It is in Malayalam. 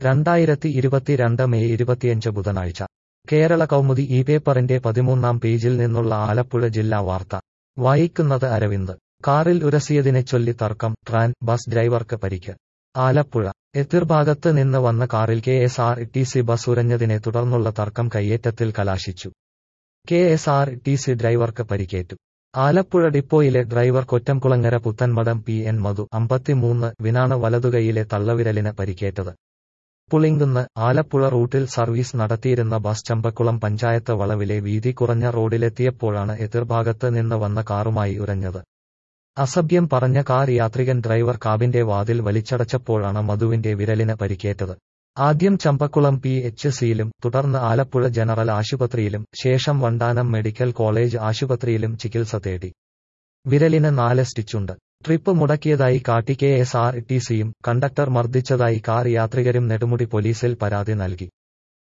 രണ്ടായിരത്തി ഇരുപത്തിരണ്ട് മെയ് ഇരുപത്തിയഞ്ച് ബുധനാഴ്ച കേരള കൗമുദി ഈ പേപ്പറിന്റെ പതിമൂന്നാം പേജിൽ നിന്നുള്ള ആലപ്പുഴ ജില്ലാ വാർത്ത വായിക്കുന്നത് അരവിന്ദ് കാറിൽ ഉരസിയതിനെ ചൊല്ലി തർക്കം ട്രാൻ ബസ് ഡ്രൈവർക്ക് പരിക്ക് ആലപ്പുഴ എതിർഭാഗത്ത് നിന്ന് വന്ന കാറിൽ K S R T C bus ഉരഞ്ഞതിനെ തുടർന്നുള്ള തർക്കം കയ്യേറ്റത്തിൽ കലാശിച്ചു K S R T C ഡ്രൈവർക്ക് പരിക്കേറ്റു ആലപ്പുഴ ഡിപ്പോയിലെ driver Kottamkulangara Puthanmadam P N Madhu അമ്പത്തിമൂന്ന് വിനാണ് വലതുകൈയിലെ തള്ളവിരലിന് പരിക്കേറ്റത് പുളിങ്കുന്ന് ആലപ്പുഴ റൂട്ടിൽ സർവീസ് നടത്തിയിരുന്ന ബസ് ചമ്പക്കുളം പഞ്ചായത്ത് വളവിലെ വീതി കുറഞ്ഞ റോഡിലെത്തിയപ്പോഴാണ് എതിർഭാഗത്ത് നിന്ന് വന്ന കാറുമായി ഉരഞ്ഞത് അസഭ്യം പറഞ്ഞ കാർ യാത്രികൻ ഡ്രൈവർ കാബിന്റെ വാതിൽ വലിച്ചടച്ചപ്പോഴാണ് മധുവിന്റെ വിരലിന് പരിക്കേറ്റത് ആദ്യം ചമ്പക്കുളം പി എച്ച് സിയിലും തുടർന്ന് ആലപ്പുഴ ജനറൽ ആശുപത്രിയിലും ശേഷം വണ്ടാനം മെഡിക്കൽ കോളേജ് ആശുപത്രിയിലും ചികിത്സ തേടി വിരലിന് നാല് സ്റ്റിച്ചുണ്ട് ട്രിപ്പ് മുടക്കിയതായി കാട്ടി കെ എസ് ആർ ടി സിയും കണ്ടക്ടർ മർദ്ദിച്ചതായി കാർ യാത്രികരും നെടുമുടി പോലീസിൽ പരാതി നൽകി